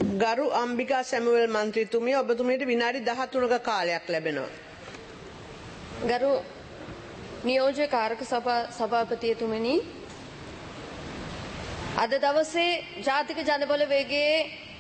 ගරු අම්බිකා සැමුවල් මන්ත්‍රීතුමිය ඔබතුමීට විනාඩි 13ක කාලයක් ලැබෙනවා. ගරු නියෝජ්‍ය කාරක සභා සභාපතියතුමනි අද දවසේ ජාතික ජනබල වේගයේ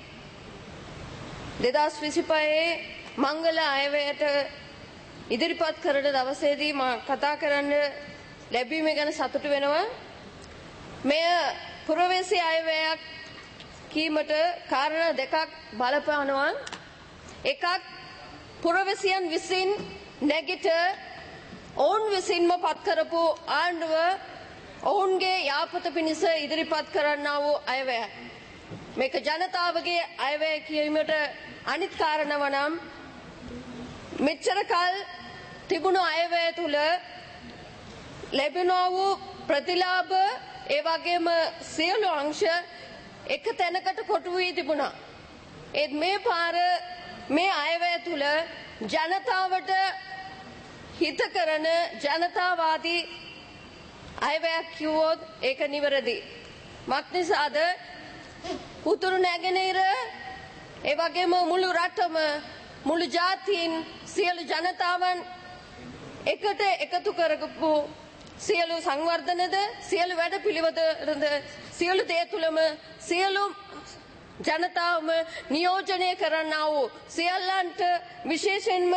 දෙදස් විසිපයේ මංගල අයවයට ඉදිරිපත් කරන දවසේදී මා කතා කරන්න ලැබීම ගැන සතුටු වෙනවා. මෙය පුරවේසි අයවැයක් කීමට කාරණ දෙකක් බලපානවා. එකක් පුරවැසියන් විසින් නැගිට ඔවුන් විසින්ම පත්කරපු ආණ්ඩුව ඔවුන්ගේ යාපත පිණිස ඉදිරිපත් කරන්නා වූ අයවැය. මේක ජනතාවගේ අයවැය කියීමට අනිත් කාරණව නම් මෙච්චර කල් තිබුණු අයවැය තුළ ලැබෙනවා වූ ප්‍රතිලාභ ඒ වගේම සියලු අංශ එක තැනකට කොටු වී තිබුණා. ඒත් මේ පාර මේ අයවැය තුළ ජනතාවට හිත කරන ජනතාවාදී අයවැයක් කිව්වොත් ඒක නිවැරදි. මක් නිසාද උතුරු නැගෙනහිර ඒ වගේම මුළු රටම මුළු ජාතීන් සියලු ජනතාවන් එකට එකතු කරගපු සියලු සංවර්ධනද සියලු වැඩ පිළිවෙතද සියලු දේ තුළම සියලු ජනතාවම නියෝජනය කරන්නා වූ සියල්ලන්ට විශේෂයෙන්ම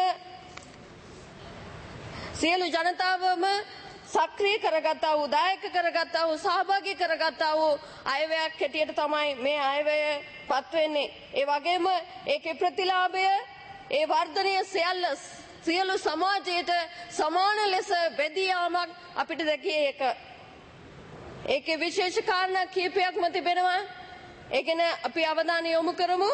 සියලු ජනතාවම සක්‍රිය කරගත්තා වූ දායක කරගත්තා වූ සහභාගී කරගත්තා වූ අයවැයක් හැටියට තමයි මේ අයවැය පත්වෙන්නේ. ඒ වගේම ඒකේ ප්‍රතිලාභය ඒ වර්ධනය සියල්ල සියලු සමාජයට සමාන ලෙස බෙදී යාමක් අපිට දැකිය එක. ඒකේ විශේෂ කාරණා කීපයක්ම තිබෙනවා. ඒ ගැන අපි අවධානය යොමු කරමු.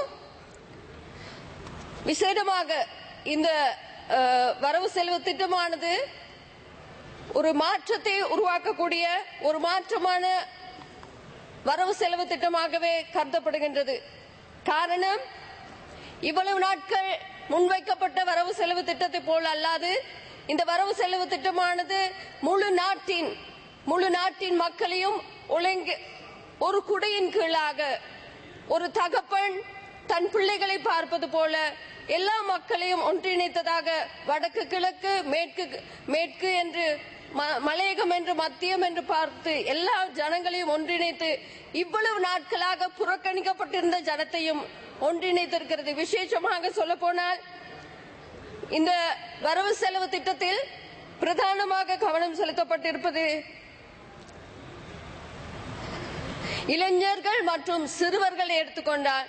விசேடமாக இந்த அஹ், வரவு செலவு திட்டமானது ஒரு மாற்றத்தை உருவாக்கக்கூடிய ஒரு மாற்றமான வரவு செலவு திட்டமாகவே கருதப்படுகின்றது காரணம் இவ்வளவு நாட்கள் முன்வைக்கப்பட்ட வரவு செலவு திட்டத்தை போல் அல்லாது இந்த வரவு செலவு திட்டமானது முழு நாட்டின் முழு நாட்டின் மக்களையும் ஒழுங்கு ஒரு குடையின் கீழாக ஒரு தகப்பன் தன் பிள்ளைகளை பார்ப்பது போல எல்லா மக்களையும் ஒன்றிணைத்ததாக வடக்கு கிழக்கு மேற்கு மேற்கு என்று ம- மலையகம் என்று மத்தியம் என்று பார்த்து எல்லா ஜனங்களையும் ஒன்றிணைத்து இவ்வளவு நாட்களாக புறக்கணிக்கப்பட்டிருந்த ஜனத்தையும் ஒன்றிணைத்திருக்கிறது விசேஷமாக சொல்ல போனால் இந்த வரவு செலவு திட்டத்தில் பிரதானமாக கவனம் செலுத்தப்பட்டிருப்பது இளைஞர்கள் மற்றும் சிறுவர்களை எடுத்துக்கொண்டால்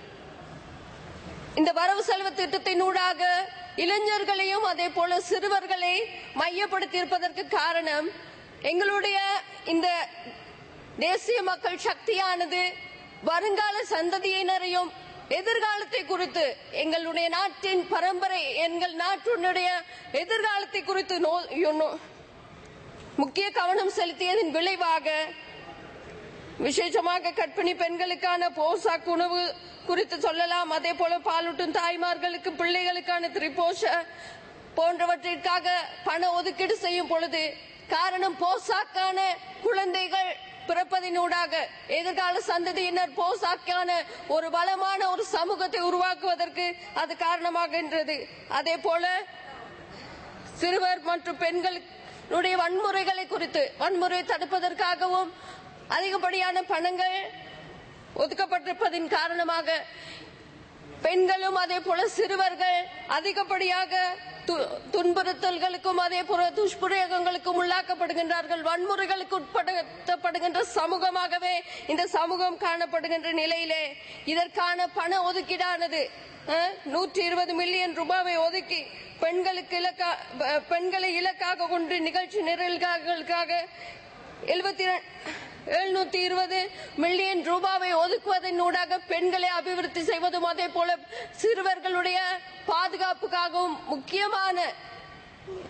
இந்த வரவு செலவு திட்டத்தினூடாக இளைஞர்களையும் அதே போல சிறுவர்களை மையப்படுத்தி இருப்பதற்கு காரணம் எங்களுடைய இந்த தேசிய மக்கள் சக்தியானது வருங்கால சந்ததியினரையும் எதிர்காலத்தை குறித்து எங்களுடைய நாட்டின் பரம்பரை எங்கள் நாட்டினுடைய எதிர்காலத்தை குறித்து நோ- யோ- முக்கிய கவனம் செலுத்தியதன் விளைவாக விசேஷமாக கர்ப்பிணி பெண்களுக்கான போசாக் உணவு குறித்து சொல்லலாம் அதே போல பாலூட்டும் தாய்மார்களுக்கு பிள்ளைகளுக்கான திரிபோஷ போன்றவற்றிற்காக பண ஒதுக்கீடு செய்யும் பொழுது காரணம் போசாக்கான குழந்தைகள் பிறப்பதினூடாக எதிர்கால சந்ததியினர் போசாக்கான ஒரு வளமான ஒரு சமூகத்தை உருவாக்குவதற்கு அது காரணமாகின்றது அதே போல சிறுவர் மற்றும் பெண்களுடைய வன்முறைகளை குறித்து வன்முறை தடுப்பதற்காகவும் அதிகப்படியான பணங்கள் ஒதுக்கப்பட்டிருப்பதின் காரணமாக பெண்களும் அதே போல சிறுவர்கள் அதிகப்படியாக து- துன்புறுத்தல்களுக்கும் அதே போல துஷ்பிரயோகங்களுக்கும் உள்ளாக்கப்படுகின்றார்கள் வன்முறைகளுக்கு உட்படுத்தப்படுகின்ற சமூகமாகவே இந்த சமூகம் காணப்படுகின்ற நிலையிலே இதற்கான பண ஒதுக்கீடானது நூற்றி இருபது மில்லியன் ரூபாவை ஒதுக்கி பெண்களுக்கு இலக்கா ப- பெண்களை இலக்காக கொண்டு நிகழ்ச்சி நிரல்களுக்காக எழுபத்தி எழுநூத்தி இருபது மில்லியன் ரூபாவை ஒதுக்குவதன் ஊடாக பெண்களை அபிவிருத்தி செய்வதும் அதே போல சிறுவர்களுடைய பாதுகாப்புக்காகவும் முக்கியமான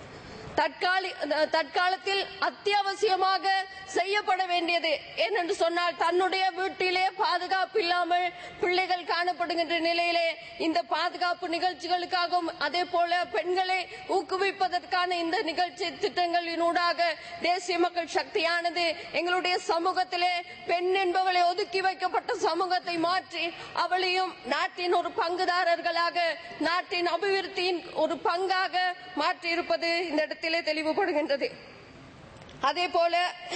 தற்காலி தற்காலத்தில் அத்தியாவசியமாக செய்யப்பட வேண்டியது ஏனென்று சொன்னால் தன்னுடைய வீட்டிலே பாதுகாப்பு இல்லாமல் பிள்ளைகள் காணப்படுகின்ற நிலையிலே இந்த பாதுகாப்பு நிகழ்ச்சிகளுக்காகவும் அதே போல பெண்களை ஊக்குவிப்பதற்கான இந்த நிகழ்ச்சி திட்டங்களினூடாக தேசிய மக்கள் சக்தியானது எங்களுடைய சமூகத்திலே பெண் என்பவளை ஒதுக்கி வைக்கப்பட்ட சமூகத்தை மாற்றி அவளையும் நாட்டின் ஒரு பங்குதாரர்களாக நாட்டின் அபிவிருத்தியின் ஒரு பங்காக மாற்றியிருப்பது இந்த இடத்திலே தெளிவுபடுகின்றது அதே போல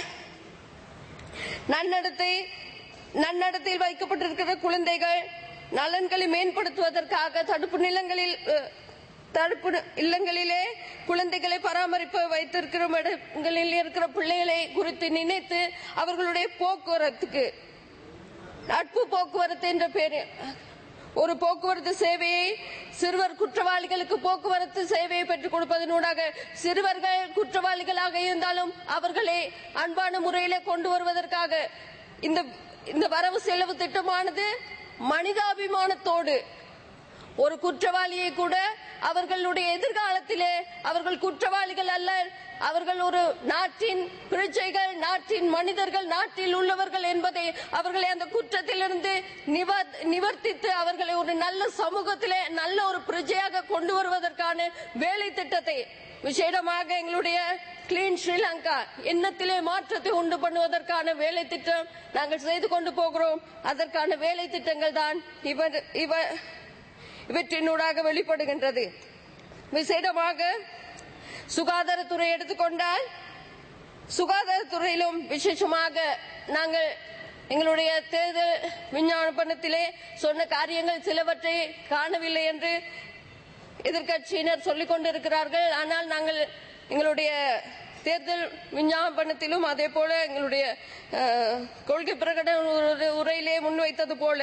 நன்னடத்தை நன்னடத்தில் வைக்கப்பட்டிருக்கிற குழந்தைகள் நலன்களை மேம்படுத்துவதற்காக தடுப்பு நிலங்களில் அஹ், தடுப்பு நி- இல்லங்களிலே குழந்தைகளை பராமரிப்பு வைத்திருக்கிற இடங்களில் இருக்கிற பிள்ளைகளை குறித்து நினைத்து அவர்களுடைய போக்குவரத்துக்கு நட்பு போக்குவரத்து என்ற பெயர் ஒரு போக்குவரத்து சேவையை சிறுவர் குற்றவாளிகளுக்கு போக்குவரத்து சேவையை பெற்றுக் கொடுப்பதனூடாக சிறுவர்கள் குற்றவாளிகளாக இருந்தாலும் அவர்களை அன்பான முறையிலே கொண்டு வருவதற்காக இந்த இந்த வரவு செலவு திட்டமானது மனிதாபிமானத்தோடு ஒரு குற்றவாளியை கூட அவர்களுடைய எதிர்காலத்திலே அவர்கள் குற்றவாளிகள் அல்ல அவர்கள் ஒரு நாட்டின் பிரஜைகள் நாட்டின் மனிதர்கள் நாட்டில் உள்ளவர்கள் என்பதை அவர்களை அந்த குற்றத்திலிருந்து நிவர்- நிவர்த்தித்து அவர்களை ஒரு நல்ல சமூகத்திலே நல்ல ஒரு பிரஜையாக கொண்டு வருவதற்கான வேலை திட்டத்தை விசேடமாக எங்களுடைய கிளீன் ஸ்ரீலங்கா எண்ணத்திலே மாற்றத்தை உண்டு பண்ணுவதற்கான வேலை திட்டம் நாங்கள் செய்து கொண்டு போகிறோம் அதற்கான வேலை திட்டங்கள் தான் இவர் இவர் இவற்றினூடாக வெளிப்படுகின்றது விசேடமாக சுகாதாரத்துறை எடுத்துக்கொண்டால் சுகாதாரத்துறையிலும் விசேஷமாக நாங்கள் எங்களுடைய தேர்தல் விஞ்ஞாபனத்திலே சொன்ன காரியங்கள் சிலவற்றை காணவில்லை என்று எதிர்க்கட்சியினர் சொல்லிக் கொண்டிருக்கிறார்கள் ஆனால் நாங்கள் எங்களுடைய தேர்தல் விஞ்ஞாபனத்திலும் அதே போல எங்களுடைய அஹ், கொள்கை பிரகடன உரை- உரையிலே முன்வைத்தது போல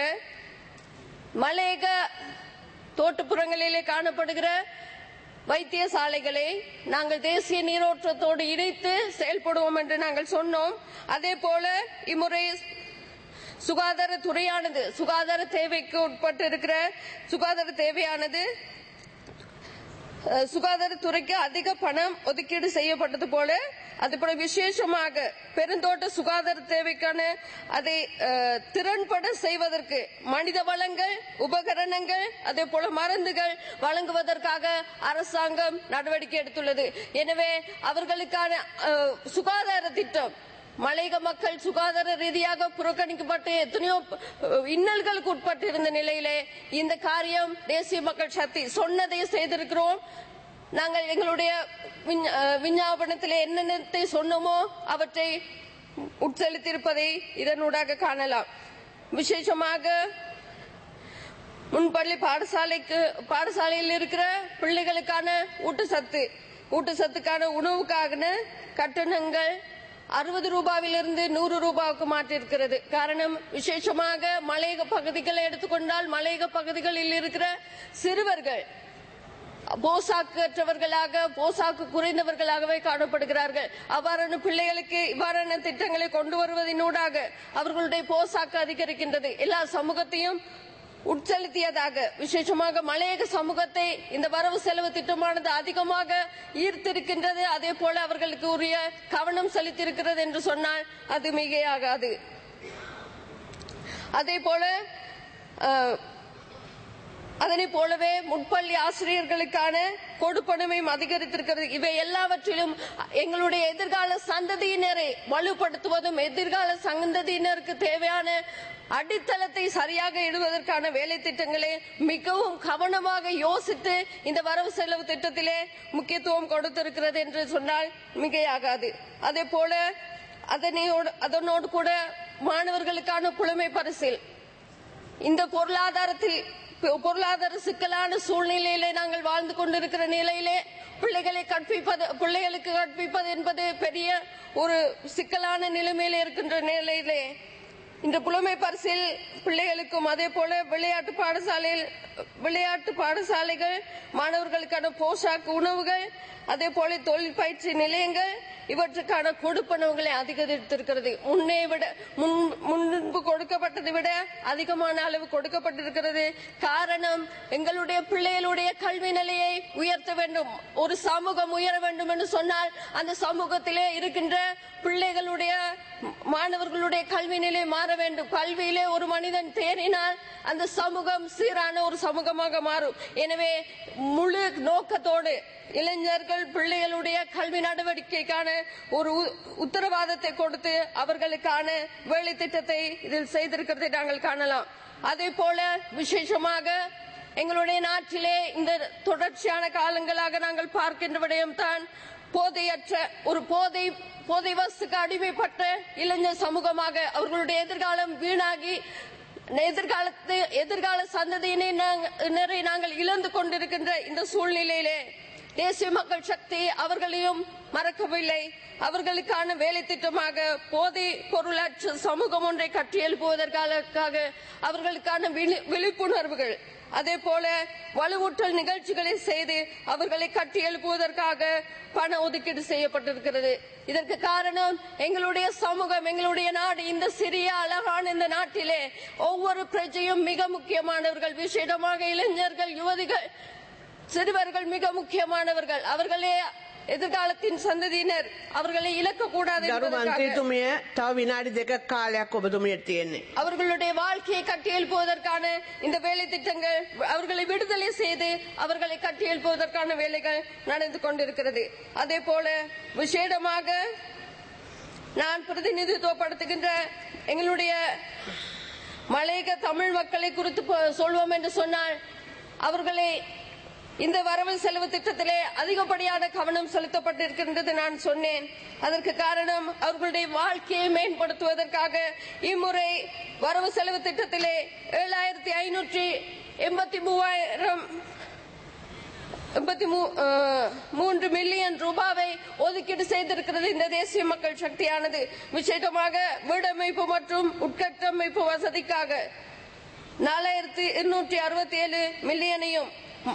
மலையக தோட்டப்புறங்களிலே காணப்படுகிற வைத்தியசாலைகளை நாங்கள் தேசிய நீரோட்டத்தோடு இணைத்து செயல்படுவோம் என்று நாங்கள் சொன்னோம் அதே போல இம்முறை சுகாதாரத்துறையானது சுகாதார தேவைக்கு உட்பட்டு இருக்கிற சுகாதார தேவையானது அஹ், சுகாதாரத்துறைக்கு அதிக பணம் ஒதுக்கீடு செய்யப்பட்டது போல அதுபோல விசேஷமாக பெருந்தோட்ட சுகாதார தேவைக்கான அதை அஹ், திறன்பட செய்வதற்கு மனித வளங்கள் உபகரணங்கள் அதே போல மருந்துகள் வழங்குவதற்காக அரசாங்கம் நடவடிக்கை எடுத்துள்ளது எனவே அவர்களுக்கான அஹ், சுகாதார திட்டம் மலையக மக்கள் சுகாதார ரீதியாக புறக்கணிக்கப்பட்டு எத்தனையோ அஹ், இன்னல்களுக்கு உட்பட்டு இருந்த நிலையிலே இந்த காரியம் தேசிய மக்கள் சக்தி சொன்னதை செய்திருக்கிறோம் நாங்கள் எங்களுடைய விஞ்ஞ- அஹ், விஞ்ஞாபனத்திலே என்னென்னத்தை சொன்னோமோ அவற்றை உட்செலுத்தியிருப்பதை இதனூடாக காணலாம் விசேஷமாக முன்பள்ளி பாடசாலைக்கு பாடசாலையில் இருக்கிற பிள்ளைகளுக்கான ஊட்டச்சத்து ஊட்டச்சத்துக்கான உணவுக்கான கட்டணங்கள் அறுபது ரூபாவிலிருந்து நூறு ரூபாவுக்கு மாற்றிருக்கிறது காரணம் விசேஷமாக மலையக பகுதிகளை எடுத்துக்கொண்டால் மலையக பகுதிகளில் இருக்கிற சிறுவர்கள் போசாக்கற்றவர்களாக போசாக்கு குறைந்தவர்களாகவே காணப்படுகிறார்கள் அவ்வாறான பிள்ளைகளுக்கு இவ்வாறான திட்டங்களை கொண்டு வருவதனூடாக அவர்களுடைய போசாக்கு அதிகரிக்கின்றது எல்லா சமூகத்தையும் உட்செலுத்தியதாக விசேஷமாக மலையக சமூகத்தை இந்த வரவு செலவு திட்டமானது அதிகமாக ஈர்த்திருக்கின்றது அதே போல அவர்களுக்கு உரிய கவனம் செலுத்தியிருக்கிறது என்று சொன்னால் அது மிகையாகாது அதே போல அஹ், அதனை போலவே முன்பள்ளி ஆசிரியர்களுக்கான கொடுப்பனவையும் அதிகரித்திருக்கிறது இவை எல்லாவற்றிலும் எங்களுடைய எதிர்கால சந்ததியினரை வலுப்படுத்துவதும் எதிர்கால சந்ததியினருக்கு தேவையான அடித்தளத்தை சரியாக இடுவதற்கான வேலை திட்டங்களை மிகவும் கவனமாக யோசித்து இந்த வரவு செலவு திட்டத்திலே முக்கியத்துவம் கொடுத்திருக்கிறது என்று சொன்னால் மிகையாகாது அதே போல அதனையோடு அதனோடு கூட மாணவர்களுக்கான புலமை பரிசில் இந்த பொருளாதாரத்தில் பொ- பொருளாதார சிக்கலான சூழ்நிலையிலே நாங்கள் வாழ்ந்து கொண்டிருக்கிற நிலையிலே பிள்ளைகளை கற்பிப்பது பிள்ளைகளுக்கு கற்பிப்பது என்பது பெரிய ஒரு சிக்கலான நிலைமையில இருக்கின்ற நிலையிலே இந்த புலமை பரிசில் பிள்ளைகளுக்கும் அதே போல விளையாட்டு பாடசாலையில் விளையாட்டு பாடசாலைகள் மாணவர்களுக்கான போஷாக்கு உணவுகள் அதே போல தொழில் பயிற்சி நிலையங்கள் இவற்றுக்கான கொடுப்பனவுகளை அதிகரித்திருக்கிறது முன்னே விட முன் முன்பு கொடுக்கப்பட்டதை விட அதிகமான அளவு கொடுக்கப்பட்டிருக்கிறது காரணம் எங்களுடைய பிள்ளைகளுடைய கல்வி நிலையை உயர்த்த வேண்டும் ஒரு சமூகம் உயர வேண்டும் என்று சொன்னால் அந்த சமூகத்திலே இருக்கின்ற பிள்ளைகளுடைய மாணவர்களுடைய கல்வி நிலை மாற வேண்டும் கல்வியிலே ஒரு மனிதன் தேறினால் அந்த சமூகம் சீரான ஒரு சமூகமாக மாறும் எனவே முழு நோக்கத்தோடு இளைஞர்கள் பிள்ளைகளுடைய கல்வி நடவடிக்கைக்கான ஒரு உ- உத்தரவாதத்தை கொடுத்து அவர்களுக்கான வேலை திட்டத்தை இதில் செய்திருக்கிறதை நாங்கள் காணலாம் அதே போல விசேஷமாக எங்களுடைய நாட்டிலே இந்த தொடர்ச்சியான காலங்களாக நாங்கள் பார்க்கின்ற விடயம்தான் போதையற்ற ஒரு போதை போதை வசுக்கு அடிமைப்பட்ட இளைஞர் சமூகமாக அவர்களுடைய எதிர்காலம் வீணாகி எதிர்காலத்து எதிர்கால சந்ததியினை நாங்க- நாங்கள் இழந்து கொண்டிருக்கின்ற இந்த சூழ்நிலையிலே தேசிய மக்கள் சக்தி அவர்களையும் மறக்கவில்லை அவர்களுக்கான வேலை திட்டமாக போதை பொருளற்ற சமூகம் ஒன்றை கட்டியெழுப்புவதற்காக அவர்களுக்கான விழி- விழிப்புணர்வுகள் அதே போல வலுவூட்டல் நிகழ்ச்சிகளை செய்து அவர்களை கட்டி எழுப்புவதற்காக பண ஒதுக்கீடு செய்யப்பட்டிருக்கிறது இதற்கு காரணம் எங்களுடைய சமூகம் எங்களுடைய நாடு இந்த சிறிய அழகான இந்த நாட்டிலே ஒவ்வொரு பிரஜையும் மிக முக்கியமானவர்கள் விசேடமாக இளைஞர்கள் யுவதிகள் சிறுவர்கள் மிக முக்கியமானவர்கள் அவர்களே எதிர்காலத்தின் சந்ததியினர் அவர்களை இழக்கக்கூடாது ගරු என்பதற்காக මන්ත්‍රීතුමිය තව විනාඩි දෙකක් කාලයක් ඔබතුමියට තියෙන්නේ. அவர்களுடைய வாழ்க்கையை கட்டியெழுப்புவதற்கான இந்த வேலை திட்டங்கள் அவர்களை விடுதலை செய்து அவர்களை கட்டியெழுப்புவதற்கான வேலைகள் நடந்து கொண்டிருக்கிறது அதே போல விசேடமாக நான் பிரதிநிதித்துவப்படுத்துகின்ற எங்களுடைய மலையக தமிழ் மக்களை குறித்து ப- சொல்வோம் என்று சொன்னால் அவர்களை இந்த வரவு செலவு திட்டத்திலே அதிகப்படியான கவனம் செலுத்தப்பட்டிருக்கின்றது நான் சொன்னேன் அதற்கு காரணம் அவர்களுடைய வாழ்க்கையை மேம்படுத்துவதற்காக இம்முறை வரவு செலவு திட்டத்திலே ஏழாயிரத்தி ஐநூற்றி எண்பத்தி மூவாயிரம் எண்பத்தி மூ- அஹ், மூன்று மில்லியன் ரூபாவை ஒதுக்கீடு செய்திருக்கிறது இந்த தேசிய மக்கள் சக்தியானது விசேஷமாக வீடமைப்பு மற்றும் உட்கட்டமைப்பு வசதிக்காக நாலாயிரத்தி இருநூற்றி அறுபத்தி ஏழு மில்லியனையும்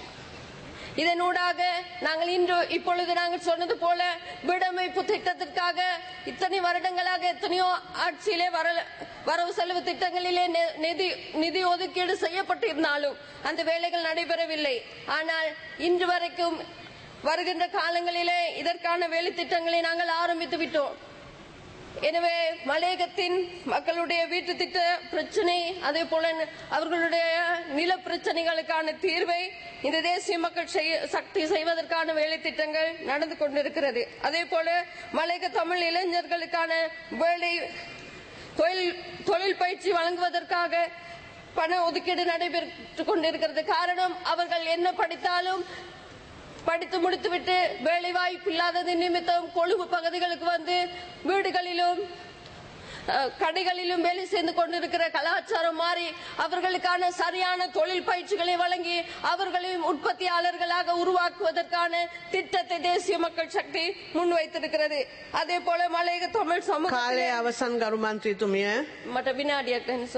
இதனூடாக நாங்கள் இன்று இப்பொழுது நாங்கள் சொன்னது போல வீடமைப்பு திட்டத்திற்காக இத்தனை வருடங்களாக எத்தனையோ ஆட்சியிலே வர வரவு செலவு திட்டங்களிலே நி- நிதி நிதி ஒதுக்கீடு செய்யப்பட்டிருந்தாலும் அந்த வேலைகள் நடைபெறவில்லை ஆனால் இன்று வரைக்கும் வருகின்ற காலங்களிலே இதற்கான வேலை திட்டங்களை நாங்கள் ஆரம்பித்து விட்டோம் எனவே மலையகத்தின் மக்களுடைய வீட்டு திட்ட பிரச்சனை அதே போல அவர்களுடைய நில பிரச்சனைகளுக்கான தீர்வை இந்த தேசிய மக்கள் செய்ய- சக்தி செய்வதற்கான வேலை திட்டங்கள் நடந்து கொண்டிருக்கிறது அதே போல மலையக தமிழ் இளைஞர்களுக்கான வேலை தொழில் தொழில் பயிற்சி வழங்குவதற்காக பண ஒதுக்கீடு நடைபெற்றுக் கொண்டிருக்கிறது காரணம் அவர்கள் என்ன படித்தாலும் படித்து முடித்துவிட்டு வேலை வாய்ப்பு இல்லாதது நிமித்தம் கொழும்பு பகுதிகளுக்கு வந்து வீடுகளிலும் அஹ், கடைகளிலும் வேலை செய்து கொண்டிருக்கிற கலாச்சாரம் மாறி அவர்களுக்கான சரியான தொழில் பயிற்சிகளை வழங்கி அவர்களையும் உற்பத்தியாளர்களாக உருவாக்குவதற்கான திட்டத்தை தேசிய மக்கள் சக்தி முன்வைத்திருக்கிறது அதே போல மலையக தமிழ் කාලය சமூக අවසන් ගරු මන්ත්‍රීතුමිය මට විනාඩියක් දැන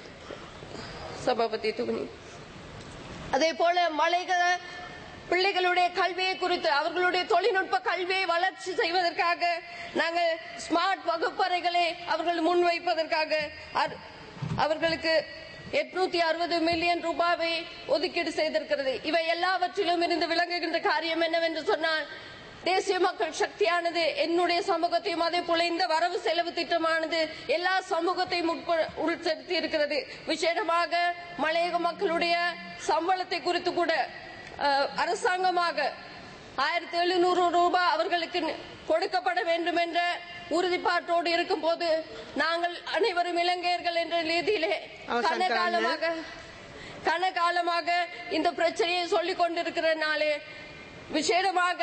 சபாபதித்துவனி அதே போல மலைக பிள்ளைகளுடைய கல்வியை குறித்து அவர்களுடைய தொழில்நுட்ப கல்வியை வளர்ச்சி செய்வதற்காக நாங்கள் ஸ்மார்ட் வகுப்பறைகளை அவர்கள் முன்வைப்பதற்காக அர்- அவர்களுக்கு எட்நூத்தி அறுபது மில்லியன் ரூபாவை ஒதுக்கீடு செய்திருக்கிறது இவை எல்லாவற்றிலும் இருந்து விளங்குகின்ற காரியம் என்னவென்று சொன்னால் தேசிய மக்கள் சக்தியானது என்னுடைய சமூகத்தையும் அதே போல இந்த வரவு செலவு திட்டமானது எல்லா சமூகத்தையும் உட்ப- உட்படுத்தி இருக்கிறது விசேடமாக மலையக மக்களுடைய சம்பளத்தை குறித்து கூட அஹ், அரசாங்கமாக ஆயிரத்தி எழுநூறு ரூபாய் அவர்களுக்கு நி- கொடுக்கப்பட வேண்டும் என்ற உறுதிப்பாட்டோடு இருக்கும் போது நாங்கள் அனைவரும் இலங்கையர்கள் என்ற ரீதியிலே அவசரம் கன காலமாக கன காலமாக இந்த பிரச்சனையை சொல்லிக் கொண்டிருக்கிறனாலே விசேடமாக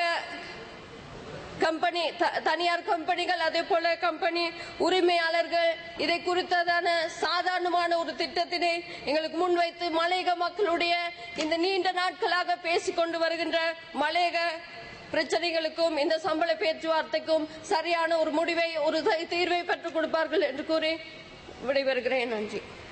கம்பெனி த- தனியார் கம்பெனிகள் அதே போல கம்பெனி உரிமையாளர்கள் இதை குறித்ததான சாதாரணமான ஒரு திட்டத்தினை எங்களுக்கு முன்வைத்து மலையக மக்களுடைய இந்த நீண்ட நாட்களாக பேசிக் கொண்டு வருகின்ற மலையக பிரச்சனைகளுக்கும் இந்த சம்பள பேச்சுவார்த்தைக்கும் சரியான ஒரு முடிவை ஒரு தீர்வை பெற்றுக் கொடுப்பார்கள் என்று கூறி விடைபெறுகிறேன் நன்றி